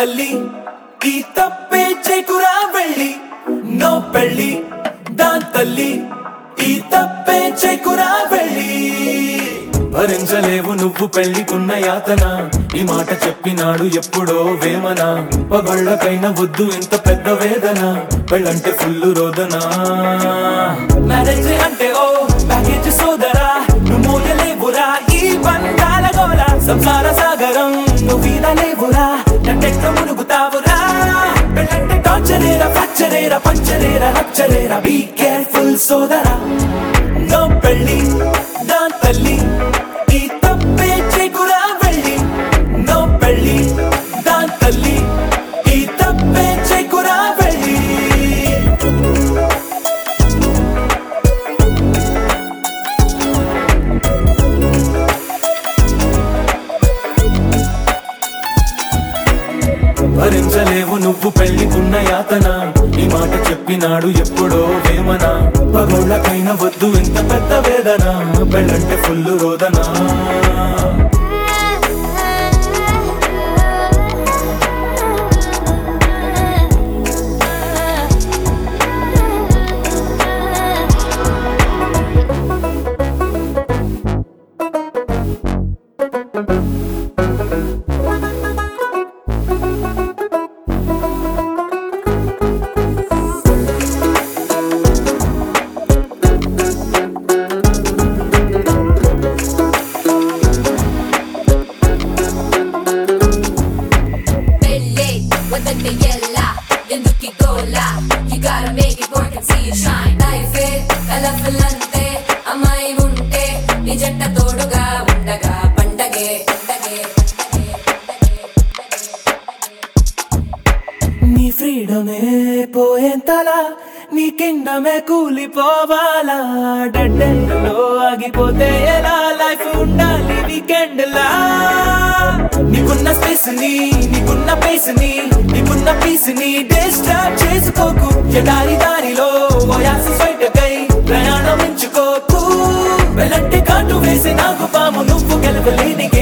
తల్లి ఈ తప్పే చేకురా వెళ్ళి నో పెళ్ళి దాన్ తల్లి ఈ తప్పే చేకురా వెళ్ళి భరించలేవు నువ్వు పెళ్లికున్న యాతన ఈ మాట చెప్పినాడు ఎప్పుడో వేమన పగళ్ళకైనా వద్దు ఇంత పెద్ద వేదన పెళ్ళంటే ఫుల్ రోదన మ్యారేజ్ అంటే ఓ ప్యాకేజ్ సోదరా నువ్వు మోయలేవురా ఈ బంధాల గోల సంసార సాగరం నువ్వు ఈదలేవురా నట్టెట్ల మునుగుతావురా పెళ్ళంటే టార్చరేరా ఫ్రాక్చరేరా పంచరేరా రక్చరేరా బీ కేర్ఫుల్ సోదరా నో పెళ్ళి దాన్ తల్లి ఈ తప్పే చేకురా వెళ్ళి నో పెళ్ళి దాన్ తల్లి ఈ తప్పే చేకురా వెళ్ళి భరించలేవు నువ్వు పెళ్లికున్న యాతన ఈ మాట చెప్పినాడు ఎప్పుడో వేమన పగోళ్ళకైనా వద్దు ఇంత పెద్ద వేదన పెళ్ళంటే ఫుల్ రోదన పెళ్ళే వద్దంటే ఎల్లా ఎందుకు గోలా You gotta make it work and see it shine Life A colourful అంతే అమ్మాయి ఉంటే నీ జంట తోడుగా ఉండగా పండగే పండగే నీ ఫ్రీడమే పోయేంతలా నీ కిండమే కూలిపోవాలా డెడ్ ఎండ్లో ఆగిపోతే ఎలా లైఫ్ ఉండాలి వీకెండ్ లా నీకున్న స్పేస్ ని నీకున్న పేస్ ని నీకున్న పీస్ ని డిస్టర్బ్ చేసుకోకు ఎదారి దారిలో వయాస బయటకై ప్రయాణం ఎంచుకోకు వెళ్ళంటే కాటు వేసి నాకు పాము నువ్వు గెలవలేని